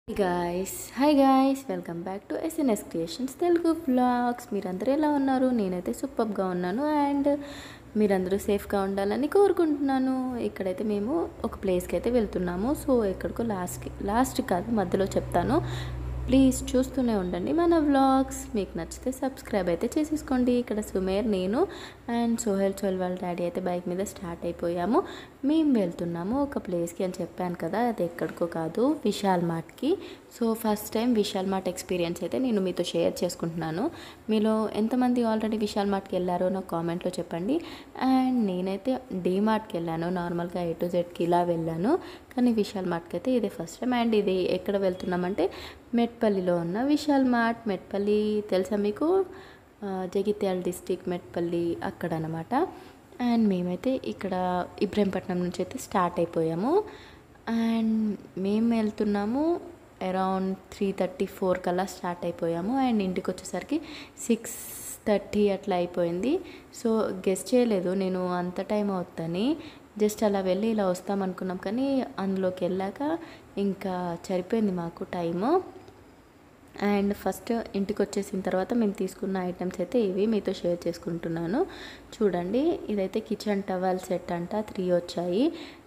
guys hi guys welcome back to SNS creations Telugu blogs మీరందరూ ఎలా ఉన్నారు నేనైతే సూపర్గా ఉన్నాను అండ్ మీరందరూ సేఫ్గా ఉండాలని కోరుకుంటున్నాను ఇక్కడైతే మేము ఒక ప్లేస్కి అయితే వెళ్తున్నాము సో ఎక్కడికో లాస్ట్కి లాస్ట్ కాదు మధ్యలో చెప్తాను ప్లీజ్ చూస్తూనే ఉండండి మన వ్లాగ్స్ మీకు నచ్చితే సబ్స్క్రైబ్ అయితే చేసేసుకోండి ఇక్కడ సుమేర్ నేను అండ్ సోహెల్ చోల్ వాళ్ళ డాడీ అయితే బైక్ మీద స్టార్ట్ అయిపోయాము మేము వెళ్తున్నాము ఒక ప్లేస్కి అని చెప్పాను కదా అది ఎక్కడికో కాదు విశాల్ మార్ట్కి so first time Vishal mart experience అయితే నేను మీతో షేర్ చేసుకుంటున్నాను మీలో ఎంతమంది ఆల్రెడీ విశాల్ మార్ట్కి వెళ్ళారో నాకు కామెంట్లో చెప్పండి అండ్ నేనైతే డీమార్ట్కి వెళ్ళాను నార్మల్గా ఏ టు జెడ్కి ఇలా వెళ్ళాను కానీ విశాల్ మార్ట్కి అయితే ఇదే ఫస్ట్ టైం అండ్ ఇది ఎక్కడ వెళ్తున్నామంటే మెట్పల్లిలో ఉన్న విశాల్ మార్ట్ మెట్పల్లి తెలుసా మీకు ఆ, జగిత్యాల డిస్టిక్ మెట్పల్లి అక్కడ అనమాట అండ్ మేమైతే ఇక్కడ ఇబ్రహీంపట్నం నుంచి అయితే స్టార్ట్ అయిపోయాము అండ్ మేము వెళ్తున్నాము అరౌండ్ త్రీ థర్టీ ఫోర్ కల్లా స్టార్ట్ అయిపోయాము అండ్ ఇంటికి వచ్చేసరికి సిక్స్ థర్టీ అట్లా అయిపోయింది సో గెస్ట్ చేయలేదు నేను అంత టైం అవుతుందని జస్ట్ అలా వెళ్ళి ఇలా వస్తాం అనుకున్నాం కానీ అందులోకి వెళ్ళాక ఇంకా సరిపోయింది మాకు టైము అండ్ ఫస్ట్ ఇంటికి వచ్చేసిన తర్వాత మేము తీసుకున్న ఐటమ్స్ అయితే ఇవి మీతో షేర్ చేసుకుంటున్నాను చూడండి ఇదైతే కిచెన్ టవల్ సెట్ అంట త్రీ వచ్చాయి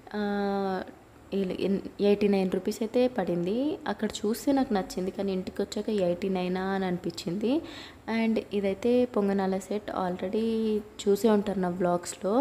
ఎయిటీ నైన్ రూపీస్ అయితే పడింది అక్కడ చూస్తే నాకు నచ్చింది కానీ ఇంటికి వచ్చాక ఎయిటీ నైనా అని అనిపించింది అండ్ ఇదైతే పొంగనాల సెట్ ఆల్రెడీ చూసే ఉంటారు నా బ్లాగ్స్లో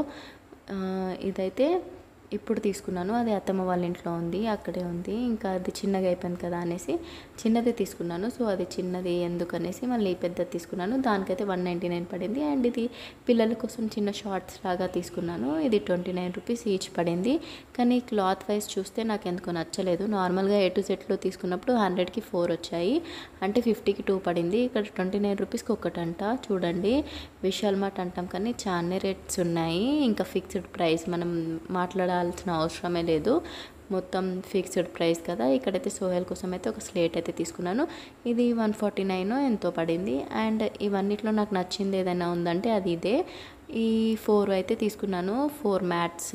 ఇదైతే ఇప్పుడు తీసుకున్నాను అది అత్తమ్మ వాళ్ళ ఇంట్లో ఉంది అక్కడే ఉంది ఇంకా అది చిన్నగా అయిపోయింది కదా అనేసి చిన్నది తీసుకున్నాను సో అది చిన్నది ఎందుకనేసి మళ్ళీ పెద్దది తీసుకున్నాను దానికైతే వన్ నైంటీ నైన్ పడింది అండ్ ఇది పిల్లల కోసం చిన్న షార్ట్స్ లాగా తీసుకున్నాను ఇది ట్వంటీ నైన్ రూపీస్ ఈచ్ పడింది కానీ క్లాత్ వైజ్ చూస్తే నాకు ఎందుకో నచ్చలేదు నార్మల్గా ఏ టు సెట్లో తీసుకున్నప్పుడు హండ్రెడ్కి ఫోర్ వచ్చాయి అంటే ఫిఫ్టీకి టూ పడింది ఇక్కడ ట్వంటీ నైన్ రూపీస్కి ఒకటంట చూడండి విశాల్ మార్ట్ అంటాం కానీ చాలా రేట్స్ ఉన్నాయి ఇంకా ఫిక్స్డ్ ప్రైస్ మనం మాట్లాడాల్సిన అవసరమే లేదు మొత్తం ఫిక్స్డ్ ప్రైస్ కదా ఇక్కడైతే సోహెల్ కోసం అయితే ఒక స్లేట్ అయితే తీసుకున్నాను ఇది వన్ ఫార్టీ నైన్ ఎంతో పడింది అండ్ ఇవన్నిట్లో నాకు నచ్చింది ఏదైనా ఉందంటే అది ఇదే ఈ ఫోర్ అయితే తీసుకున్నాను ఫోర్ మ్యాట్స్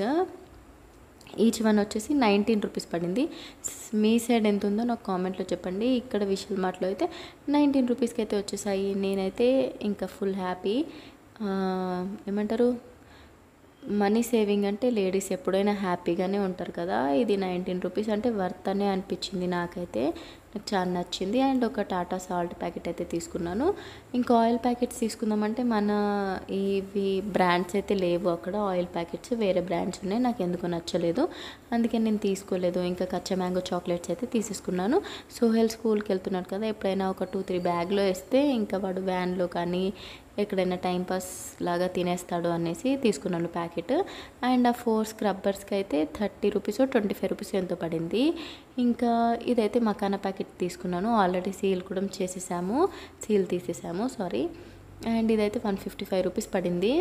ఈచ్ వన్ వచ్చేసి నైన్టీన్ రూపీస్ పడింది మీ సైడ్ ఎంత ఉందో నాకు కామెంట్లో చెప్పండి ఇక్కడ విశాల్ మార్ట్లో అయితే నైన్టీన్ రూపీస్కి అయితే వచ్చేసాయి నేనైతే ఇంకా ఫుల్ హ్యాపీ ఏమంటారు మనీ సేవింగ్ అంటే లేడీస్ ఎప్పుడైనా హ్యాపీగానే ఉంటారు కదా ఇది నైన్టీన్ రూపీస్ అంటే వర్త్ అనే అనిపించింది నాకైతే నాకు చాలా నచ్చింది అండ్ ఒక టాటా సాల్ట్ ప్యాకెట్ అయితే తీసుకున్నాను ఇంకా ఆయిల్ ప్యాకెట్స్ తీసుకుందామంటే మన ఇవి బ్రాండ్స్ అయితే లేవు అక్కడ ఆయిల్ ప్యాకెట్స్ వేరే బ్రాండ్స్ ఉన్నాయి నాకు ఎందుకు నచ్చలేదు అందుకే నేను తీసుకోలేదు ఇంకా కచ్చా మ్యాంగో చాక్లెట్స్ అయితే తీసేసుకున్నాను సోహెల్ స్కూల్కి వెళ్తున్నాడు కదా ఎప్పుడైనా ఒక టూ త్రీ బ్యాగ్లో వేస్తే ఇంకా వాడు వ్యాన్లో కానీ ఎక్కడైనా టైంపాస్ లాగా తినేస్తాడు అనేసి తీసుకున్నాను ప్యాకెట్ అండ్ ఆ ఫోర్ స్క్రబ్బర్స్కి అయితే thirty rupees twenty five rupees ఎంతో పడింది ఇంకా ఇదైతే మకానా ప్యాకెట్ తీసుకున్నాను ఆల్రెడీ సీల్ కూడా చేసేసాము సీల్ తీసేసాము సారీ అండ్ ఇదైతే వన్ ఫిఫ్టీ ఫైవ్ రూపీస్ పడింది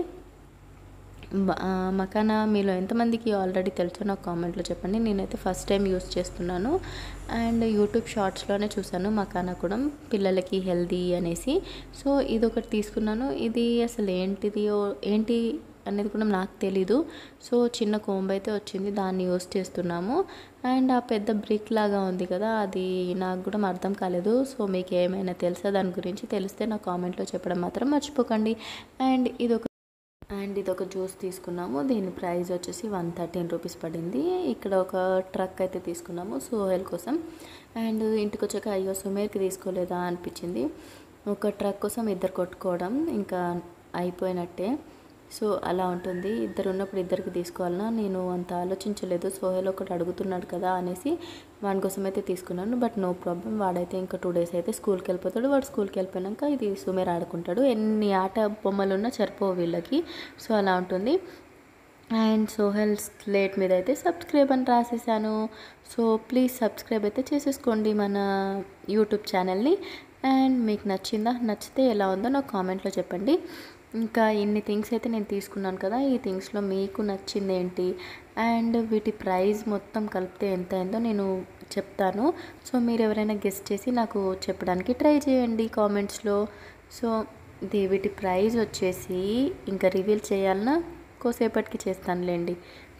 బ- ఆ, మకానా మీలో ఎంతమందికి ఆల్రెడీ తెలుసో నాకు కామెంట్లో చెప్పండి నేనైతే ఫస్ట్ టైం యూస్ చేస్తున్నాను అండ్ యూట్యూబ్ షార్ట్స్లోనే చూసాను మకానా కూడా పిల్లలకి హెల్దీ అనేసి సో ఇది ఒకటి తీసుకున్నాను ఇది అసలు ఏంటిది ఓ- ఏంటి అనేది కూడా నాకు తెలీదు సో చిన్న కోంబ్ అయితే వచ్చింది దాన్ని యూస్ చేస్తున్నాము అండ్ ఆ పెద్ద బ్రిక్ లాగా ఉంది కదా అది నాకు కూడా అర్థం కాలేదు సో మీకు ఏమైనా తెలుసా దాని గురించి తెలిస్తే నా కామెంట్లో చెప్పడం మాత్రం మర్చిపోకండి అండ్ ఇది ఒక అండ్ ఇది ఒక జ్యూస్ తీసుకున్నాము దీని ప్రైస్ వచ్చేసి వన్ థర్టీన్ రూపీస్ పడింది ఇక్కడ ఒక ట్రక్ అయితే తీసుకున్నాము సోహెల్ కోసం అండ్ ఇంటికి వచ్చాక అయ్యో సుమేర్కి తీసుకోలేదా అనిపించింది ఒక ట్రక్ కోసం ఇద్దరు కొట్టుకోవడం ఇంకా అయిపోయినట్టే సో అలా ఉంటుంది ఇద్దరు ఉన్నప్పుడు ఇద్దరికి తీసుకోవాలన్నా నేను అంత ఆలోచించలేదు సోహెల్ ఒకటి అడుగుతున్నాడు కదా అనేసి వాడి కోసం అయితే తీసుకున్నాను బట్ నో ప్రాబ్లం వాడైతే ఇంకా టూ డేస్ అయితే స్కూల్కి వెళ్ళిపోతాడు వాడు స్కూల్కి వెళ్ళిపోయాక ఇది సుమేర్ ఆడుకుంటాడు ఎన్ని ఆట బొమ్మలు ఉన్నా సరిపోవు వీళ్ళకి సో అలా ఉంటుంది అండ్ సోహెల్ స్లేట్ మీద అయితే సబ్స్క్రైబ్ అని రాసేసాను సో ప్లీజ్ సబ్స్క్రైబ్ అయితే చేసేసుకోండి మన యూట్యూబ్ ఛానల్ని అండ్ మీకు నచ్చిందా నచ్చితే ఎలా ఉందో నాకు కామెంట్లో చెప్పండి ఇంకా ఇన్ని థింగ్స్ అయితే నేను తీసుకున్నాను కదా ఈ థింగ్స్లో మీకు నచ్చింది ఏంటి అండ్ వీటి ప్రైస్ మొత్తం కలిపితే ఎంత అయిందో నేను చెప్తాను సో మీరు ఎవరైనా గెస్ట్ చేసి నాకు చెప్పడానికి ట్రై చేయండి కామెంట్స్లో సో ఇది వీటి ప్రైస్ వచ్చేసి ఇంకా రివీల్ చేయాలన్నా కోసేపటికి చేస్తానులేండి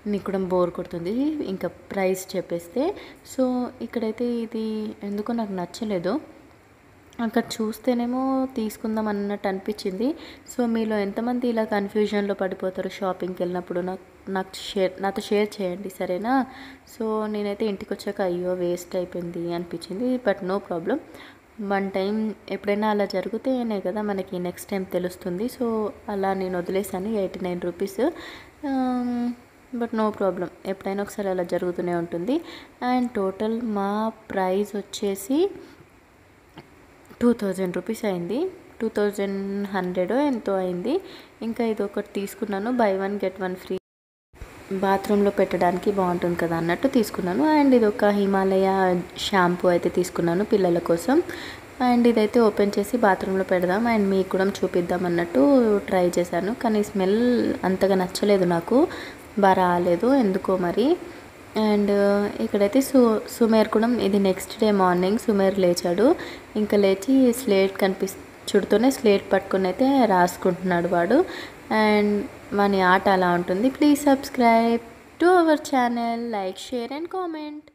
మీకు కూడా బోర్ కొడుతుంది ఇంకా ప్రైస్ చెప్పేస్తే సో ఇక్కడైతే ఇది ఎందుకో నాకు నచ్చలేదు అక్కడ చూస్తేనేమో తీసుకుందాం అన్నట్టు అనిపించింది సో మీలో ఎంతమంది ఇలా కన్ఫ్యూజన్లో పడిపోతారు షాపింగ్కి వెళ్ళినప్పుడు నాకు నాకు షేర్ నాతో షేర్ చేయండి సరేనా సో నేనైతే ఇంటికి వచ్చాక అయ్యో వేస్ట్ అయిపోయింది అనిపించింది but no problem one time ఎప్పుడైనా అలా జరిగితేనే కదా మనకి నెక్స్ట్ టైం తెలుస్తుంది సో అలా నేను వదిలేసాను eighty nine rupees but no problem ఎప్పుడైనా ఒకసారి అలా జరుగుతూనే ఉంటుంది అండ్ టోటల్ మా ప్రైస్ వచ్చేసి టూ థౌజండ్ రూపీస్ అయింది టూ థౌజండ్ హండ్రెడ్ ఎంతో అయింది ఇంకా ఇది ఒకటి తీసుకున్నాను buy one get one free బాత్రూంలో పెట్టడానికి బాగుంటుంది కదా అన్నట్టు తీసుకున్నాను అండ్ ఇది ఒక హిమాలయ షాంపూ అయితే తీసుకున్నాను పిల్లల కోసం అండ్ ఇదైతే ఓపెన్ చేసి బాత్రూంలో పెడదాం అండ్ మీకు కూడా చూపిద్దాం అన్నట్టు ట్రై చేశాను కానీ స్మెల్ అంతగా నచ్చలేదు నాకు బాగా రాలేదు ఎందుకో మరి అండ్ ఇక్కడైతే సు సుమేర్ కూడా ఇది నెక్స్ట్ డే మార్నింగ్ సుమేర్ లేచాడు ఇంకా లేచి స్లేట్ కనిపిస్ చుడుతూనే స్లేట్ పట్టుకుని అయితే రాసుకుంటున్నాడు వాడు అండ్ వాని ఆట అలా ఉంటుంది please subscribe to our channel like share and comment